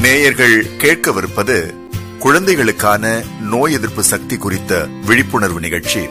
நேயர்கள் கேட்கவிருப்பது குழந்தைகளுக்கான நோய் எதிர்ப்பு சக்தி குறித்த விழிப்புணர்வு நிகழ்ச்சி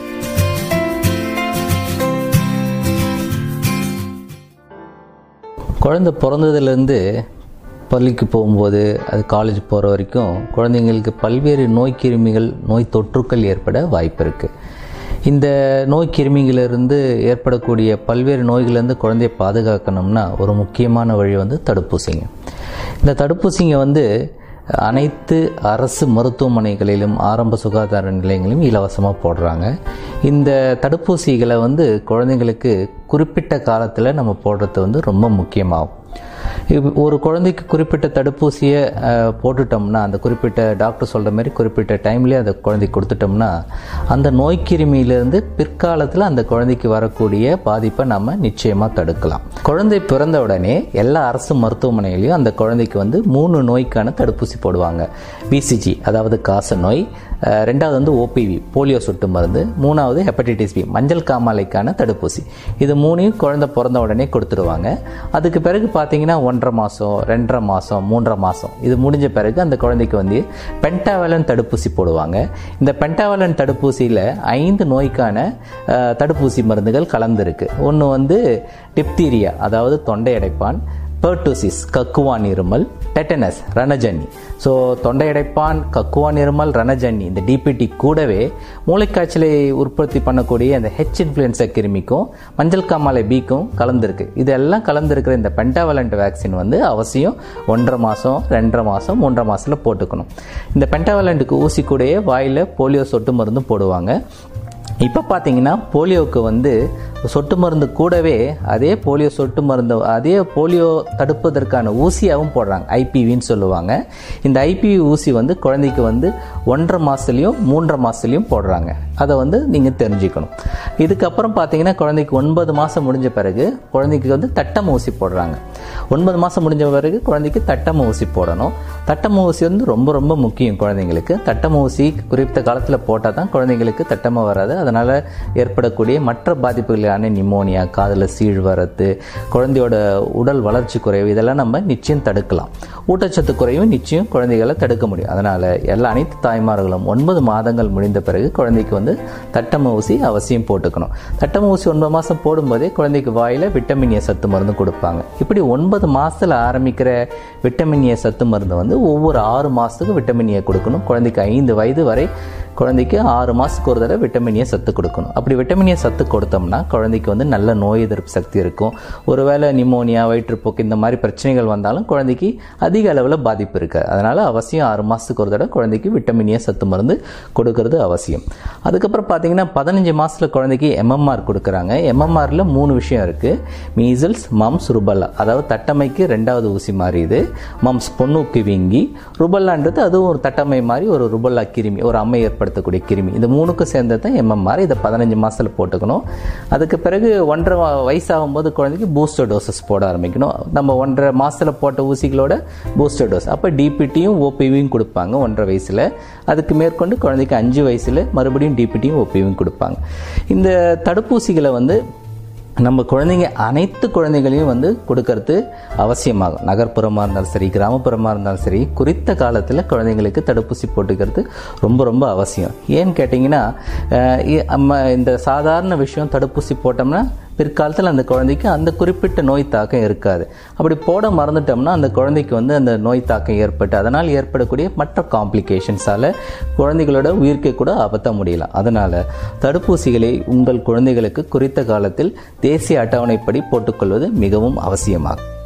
குழந்தை பிறந்ததுலேருந்து பள்ளிக்கு போகும்போது அது காலேஜ் போகிற வரைக்கும் குழந்தைங்களுக்கு பல்வேறு நோய் கிருமிகள் நோய் தொற்றுக்கள் ஏற்பட வாய்ப்பு இருக்குது இந்த நோய் கிருமிகளிலிருந்து ஏற்படக்கூடிய பல்வேறு நோய்களிலிருந்து குழந்தையை பாதுகாக்கணும்னா ஒரு முக்கியமான வழி வந்து தடுப்பூசிங்க இந்த தடுப்பூசிங்க வந்து அனைத்து அரசு மருத்துவமனைகளிலும் ஆரம்ப சுகாதார நிலையங்களிலும் இலவசமாக போடுறாங்க இந்த தடுப்பூசிகளை வந்து குழந்தைங்களுக்கு குறிப்பிட்ட காலத்தில் நம்ம போடுறது வந்து ரொம்ப முக்கியமாகும் இப்ப ஒரு குழந்தைக்கு குறிப்பிட்ட தடுப்பூசியை அஹ், போட்டுட்டோம்னா அந்த குறிப்பிட்ட டாக்டர் சொல்கிற மாதிரி குறிப்பிட்ட டைம்லேயே அந்த குழந்தைக்கு கொடுத்துட்டோம்னா அந்த நோய் கிருமியிலிருந்து பிற்காலத்தில் அந்த குழந்தைக்கு வரக்கூடிய பாதிப்பை நம்ம நிச்சயமாக தடுக்கலாம் குழந்தை பிறந்த உடனே எல்லா அரசு மருத்துவமனையிலையும் அந்த குழந்தைக்கு வந்து மூணு நோய்க்கான தடுப்பூசி போடுவாங்க பிசிஜி அதாவது காச நோய் அஹ், ரெண்டாவது வந்து ஓபிவி போலியோ சொட்டு மருந்து மூணாவது ஹெப்படைட்டிஸ் பி மஞ்சள் காமாலைக்கான தடுப்பூசி இது மூணையும் குழந்தை பிறந்த உடனே கொடுத்துருவாங்க அதுக்கு பிறகு பார்த்தீங்கன்னா ஒன்றரை மாதம் ரெண்டரை மாதம் மூன்றரை மாதம் இது முடிஞ்ச பிறகு அந்த குழந்தைக்கு வந்து பென்டாவலன் தடுப்பூசி போடுவாங்க இந்த பென்டாவலன் தடுப்பூசியில் ஐந்து நோய்க்கான அஹ், தடுப்பூசி மருந்துகள் கலந்துருக்கு ஒன்று வந்து டிப்தீரியா அதாவது தொண்டை அடைப்பான் பெர்டூசிஸ் கக்குவான் இருமல் டெட்டனஸ் ரணஜன்னி ஸோ தொண்டை அடைப்பான் கக்குவான் இருமல் ரணஜன்னி இந்த டிபிடி கூடவே மூளைக்காய்ச்சலை உற்பத்தி பண்ணக்கூடிய அந்த ஹெச் இன்ஃப்ளூயன்சா கிருமிக்கும் மஞ்சள் காமாலை பிக்கும் கலந்துருக்கு இதெல்லாம் கலந்துருக்கிற இந்த பென்டாவலண்ட் வேக்சின் வந்து அவசியம் ஒன்றரை மாதம் ரெண்டரை மாதம் மூன்றரை மாதத்தில் போட்டுக்கணும் இந்த பென்டாவலண்ட்டுக்கு ஊசி கூடயே வாயில் போலியோ சொட்டு மருந்தும் போடுவாங்க இப்போ பார்த்தீங்கன்னா போலியோவுக்கு வந்து சொட்டு மருந்து கூடவே அதே போலியோ சொட்டு மருந்து அதே போலியோ தடுப்பதற்கான ஊசியாகவும் போடுறாங்க ஐபிவின்னு சொல்லுவாங்க இந்த ஐபிவி ஊசி வந்து குழந்தைக்கு வந்து ஒன்றரை மாதத்துலேயும் மூன்றரை மாதத்துலேயும் போடுறாங்க அதை வந்து நீங்கள் தெரிஞ்சுக்கணும் இதுக்கப்புறம் பார்த்தீங்கன்னா குழந்தைக்கு ஒன்பது மாதம் முடிஞ்ச பிறகு குழந்தைக்கு வந்து தட்டம் ஊசி போடுறாங்க ஒன்பது மாதம் முடிஞ்ச பிறகு குழந்தைக்கு தட்டம் ஊசி போடணும் தட்டம் ஊசி வந்து ரொம்ப ரொம்ப முக்கியம் குழந்தைங்களுக்கு தட்டம் ஊசி குறிப்பிட்ட காலத்தில் போட்டால் தான் குழந்தைங்களுக்கு தட்டமாக வராது அதனால் ஏற்படக்கூடிய மற்ற பாதிப்புகளான நிமோனியா காதில் சீழ் வரத்து குழந்தையோட உடல் வளர்ச்சி குறைவு இதெல்லாம் நம்ம நிச்சயம் தடுக்கலாம் ஊட்டச்சத்து குறைவு நிச்சயம் குழந்தைகளை தடுக்க முடியும் அதனால் எல்லா அனைத்து தாய்மார்களும் ஒன்பது மாதங்கள் முடிந்த பிறகு குழந்தைக்கு வந்து தட்டம ஊசி அவசியம் போட்டுக்கணும் தட்டம ஊசி ஒன்பது மாதம் போடும்போதே குழந்தைக்கு வாயில் விட்டமின் ஏ சத்து மருந்து கொடுப்பாங்க இப்படி ஒன்பது மாதத்தில் ஆரம்பிக்கிற விட்டமின் ஏ சத்து மருந்து வந்து ஒவ்வொரு ஆறு மாதத்துக்கு விட்டமின் ஏ கொடுக்கணும் குழந்தைக்கு ஐந்து வயது வரை குழந்தைக்கு ஆறு மாதத்துக்கு ஒரு தடவை விட்டமின் ஏ சத்து கொடுக்கணும் அப்படி விட்டமின் ஏ சத்து கொடுத்தோம்னா குழந்தைக்கு வந்து நல்ல நோய் எதிர்ப்பு சக்தி இருக்கும் ஒருவேளை நிமோனியா வயிற்றுப்போக்கு இந்த மாதிரி பிரச்சனைகள் வந்தாலும் குழந்தைக்கு அதிக அளவில் பாதிப்பு இருக்காது அதனால் அவசியம் ஆறு மாதத்துக்கு ஒரு தடவை குழந்தைக்கு விட்டமின் ஏ சத்து மருந்து கொடுக்கறது அவசியம் அதுக்கப்புறம் பார்த்தீங்கன்னா பதினஞ்சு மாதத்தில் குழந்தைக்கு எம்எம்ஆர் கொடுக்குறாங்க எம்எம்ஆரில் மூணு விஷயம் இருக்குது மீசல்ஸ் மம்ஸ் ருபல்லா அதாவது தட்டமைக்கு ரெண்டாவது ஊசி மாதிரி இது மம்ஸ் பொண்ணுக்கு வீங்கி ருபல்லான்றது அதுவும் ஒரு தட்டமை மாதிரி ஒரு ருபல்லா கிருமி ஒரு அம்மை ஏற்படுத்தக்கூடிய கிருமி இந்த மூணுக்கும் சேர்ந்தது தான் எம்எம்ஆர் இதை பதினஞ்சு மாதத்தில் போட்டுக்கணும் அதுக்கு பிறகு ஒன்றரை வ- வயசாகும்போது குழந்தைக்கு பூஸ்டர் டோசஸ் போட ஆரம்பிக்கணும் நம்ம ஒன்றரை மாதத்தில் போட்ட ஊசிகளோட பூஸ்டர் டோஸ் அப்போ டிபிடியும் ஓபிவியும் கொடுப்பாங்க ஒன்றரை வயசில் அதுக்கு மேற்கொண்டு குழந்தைக்கு அஞ்சு வயசில் மறுபடியும் டிபிடியும் ஓபிவியும் கொடுப்பாங்க இந்த தடுப்பூசிகளை வந்து நம்ம குழந்தைங்க அனைத்து குழந்தைகளையும் வந்து கொடுக்கறது அவசியமாகும் நகர்ப்புறமாக இருந்தாலும் சரி கிராமப்புறமாக இருந்தாலும் சரி குறித்த காலத்தில் குழந்தைங்களுக்கு தடுப்பூசி போட்டுக்கிறது ரொம்ப ரொம்ப அவசியம் ஏன்னு கேட்டிங்கன்னா அஹ், இ- நம்ம இந்த சாதாரண விஷயம் தடுப்பூசி போட்டோம்னா பிற்காலத்தில் அந்த குழந்தைக்கு அந்த குறிப்பிட்ட நோய் தாக்கம் இருக்காது அப்படி போட மறந்துட்டோம்னா அந்த குழந்தைக்கு வந்து அந்த நோய் தாக்கம் ஏற்பட்டு அதனால் ஏற்படக்கூடிய மற்ற காம்ப்ளிகேஷன்ஸால் குழந்தைகளோட உயிர்க்கை கூட அபத்த முடியலாம் அதனால் தடுப்பூசிகளை உங்கள் குழந்தைகளுக்கு குறித்த காலத்தில் தேசிய அட்டவணைப்படி போட்டுக்கொள்வது மிகவும் அவசியமாகும்